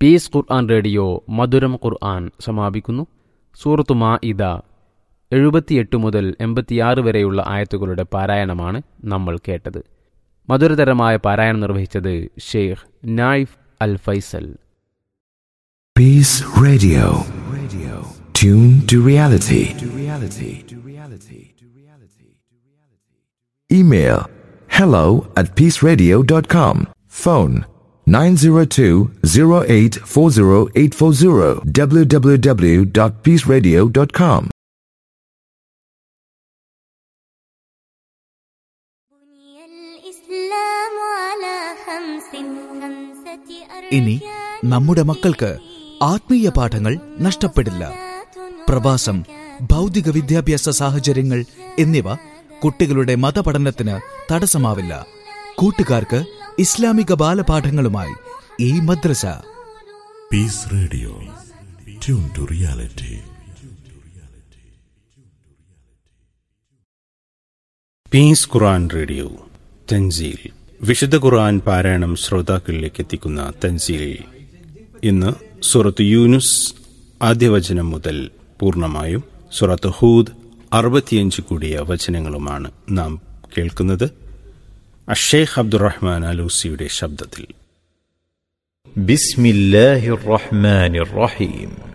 Piece ഖുർആൻ radio മധുരം ഖുർആൻ സമാപിക്കുന്നു സൂറത്തു മാ ഇദ എഴുപത്തിയെട്ട് മുതൽ എൺപത്തിയാറ് വരെയുള്ള ആയത്തുകളുടെ പാരായണമാണ് നമ്മൾ കേട്ടത് മധുരതരമായ പാരായണം നിർവഹിച്ചത് ഷെയ്ഖ് നായിഫ് അൽ Faisal Peace Radio. Radio. Tune to reality. To reality. To reality. To reality. Email hello at peaceradio.com. Phone 902-0840840 www.peaceradio.com. ഇനി നമ്മുടെ മക്കൾക്ക് ആത്മീയ പാഠങ്ങൾ നഷ്ടപ്പെടില്ല പ്രവാസം ഭൗതിക വിദ്യാഭ്യാസ സാഹചര്യങ്ങൾ എന്നിവ കുട്ടികളുടെ മതപഠനത്തിന് തടസ്സമാവില്ല കൂട്ടുകാർക്ക് ഇസ്ലാമിക ബാലപാഠങ്ങളുമായി ഈ മദ്രസ Peace Radio. Tune to reality. Peace Quran radio തൻസീൽ വിശുദ്ധ ഖുർആൻ പാരായണം ശ്രോതാക്കളിലേക്ക് എത്തിക്കുന്ന തൻസീൽ ഇന്ന് സുറത്ത് യൂനുസ് ആദ്യവചനം മുതൽ പൂർണ്ണമായും സുറത്ത് ഹൂദ് അറുപത്തിയഞ്ച് കൂടിയ വചനങ്ങളുമാണ് നാം കേൾക്കുന്നത് അഷേഖ് അബ്ദുറഹ്മാൻ അലൂസിയുടെ ശബ്ദത്തിൽ بسم الله الرحمن الرحيم